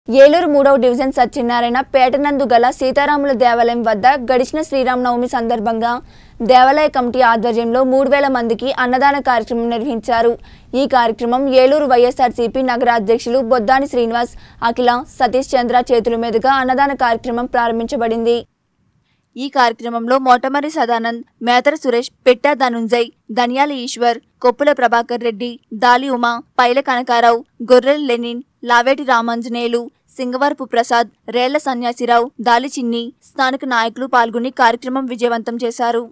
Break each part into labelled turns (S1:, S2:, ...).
S1: ఏలూరు మూడవ డివిజన్ సత్యనారాయణ పేటనందు గల సీతారాముల దేవాలయం వద్ద గడిచిన శ్రీరామనవమి సందర్భంగా దేవాలయ కమిటీ ఆధ్వర్యంలో మూడు వేల మందికి అన్నదాన కార్యక్రమం నిర్వహించారు ఈ కార్యక్రమం ఏలూరు వైఎస్ఆర్సీపీ నగర అధ్యక్షులు బొద్దాని శ్రీనివాస్ అఖిల సతీష్ చంద్ర చేతుల మీదుగా అన్నదాన కార్యక్రమం ప్రారంభించబడింది ఈ కార్యక్రమంలో మోటమరి సదానంద్ మేతర సురేష్ పెట్టా ధనుంజయ్ ధనియాల ఈశ్వర్ కొప్పుల ప్రభాకర్ రెడ్డి దాలి ఉమా పైల కనకారావు గొర్రెల లెనిన్ లావేటి రామాంజనేయులు సింగవరపు ప్రసాద్ రేళ్ల సన్యాసిరావు దాలి చిన్ని స్థానిక నాయకులు పాల్గొని కార్యక్రమం విజయవంతం చేశారు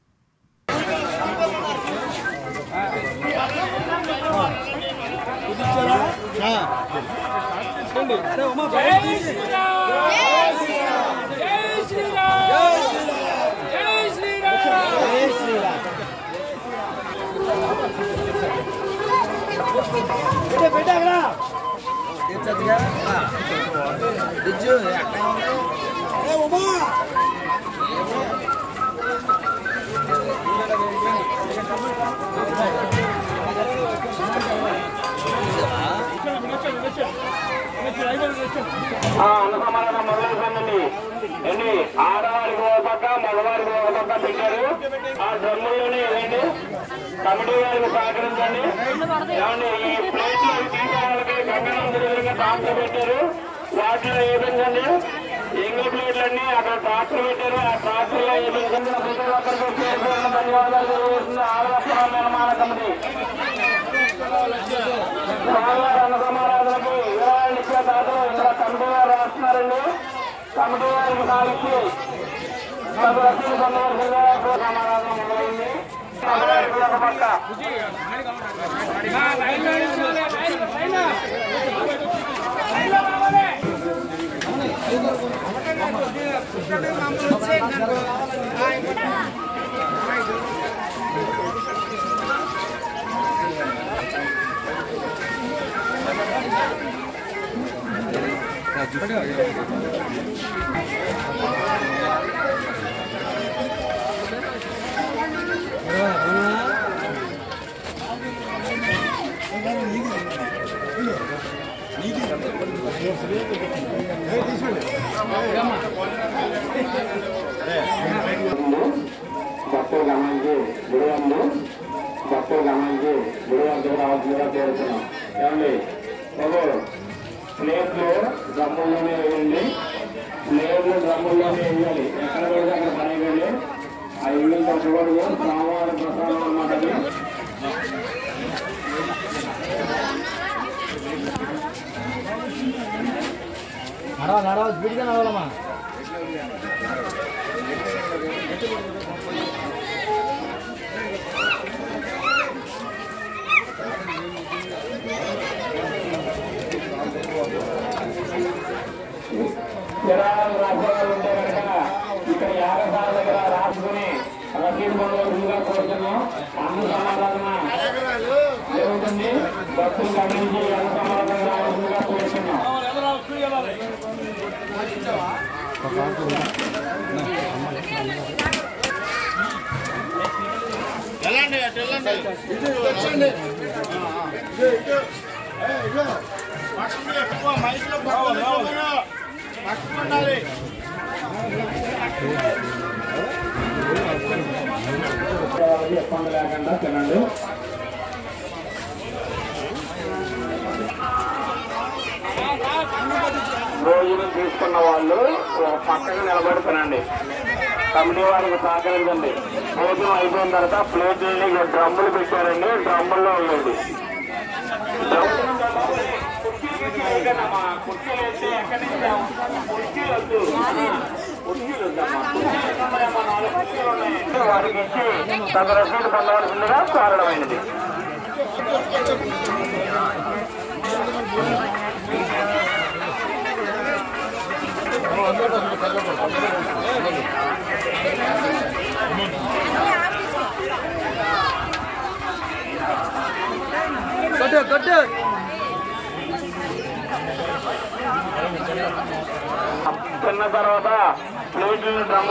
S2: ఆ అన్నసమాధానం మొదలైపోయిందండి ఏంటి ఆడవారికి ఒక పక్క మగవారికి ఒక పక్క పెట్టారు ఆ డ్రమ్ముల్లోనే ఇవ్వండి కమిటీ వారికి సహకరించండి ఏమండి ఈ ప్లేట్లు తీసే వాళ్ళకి గంగనందుల ఎదురుగా ట్రాక్టర్ పెట్టారు వాటిలో వేపించండి ఎంగిల్ ప్లేట్లన్నీ అక్కడ ట్రాక్టర్ పెట్టారు ఆ ట్రాక్టర్ లో వేపించండి ప్రతి ఒక్కరికి పేరు పేరున ధన్యవాదాలు తెలియజేస్తుంది ఆడవస్త్రాల నిర్మాణ కమిటీ స్వామివారి అన్న సమారాధనకు వివరాలు ఇచ్చే దాతలు ఇక్కడ కమిటీ వారు రాస్తున్నారండి కమిటీ వారికి సాగించి పది రసీదు పొందవలసిందిగా ఇప్పుడు సమారాధన మొదలైంది అమ్మవారికి ఒక పక్క భక్తులు గమనించి గురువందు భక్తులు గమనించి గురువంతుకు రావాల్సిందిగా కోరుతున్నాం ఏమండి బాబు ప్లేట్లు డ్రమ్ముల్లోనే వేయండి ప్లేట్లు డ్రమ్ముల్లోనే వేయాలి ఎక్కడ పడితే అక్కడ పనివ్వండి ఆ ఇల్లు తగ్గకూడదు స్వామివారి ప్రసాదం అన్నమాట అది.
S3: నడవ నడవ స్పీడ్గా నడవాలమ్మా
S2: విరాళాలు రాసేవాళ్ళు ఉంటే కనుక ఇక్కడ యాభై సార్ల దగ్గర రాసుకుని రసీదు పొందవలసిందిగా కోరుతున్నాం అన్న సమాధానం జరుగుతుంది భక్తులు గమనించి అన్న సమాధానం రావాల్సిందిగా కోరుతున్నాం వాళ్ళకి ఇబ్బంది లేకుండా తినండి భోజనం తీసుకున్న వాళ్ళు ఒక పక్కగా నిలబడి తినండి కమిటీ వారికి సహకరించండి భోజనం అయిపోయిన తర్వాత ప్లేట్లని డ్రమ్ములు పెట్టారండి డ్రమ్ముల్లో ఉండండి కుర్చీలు వేస్తే ఎక్కడి నుంచి కుర్చీలు వద్దు కుర్చీలు వద్దమ్మా కుర్చీలు నాలుగు కుర్చీలు ఉన్నాయి వారికి ఇచ్చి తమ రసీదు పొందవలసిందిగా కోరడమైనది
S3: కొట్టు కొట్టు
S2: తిన్న తర్వాత ప్లేట్లు డ్రమ్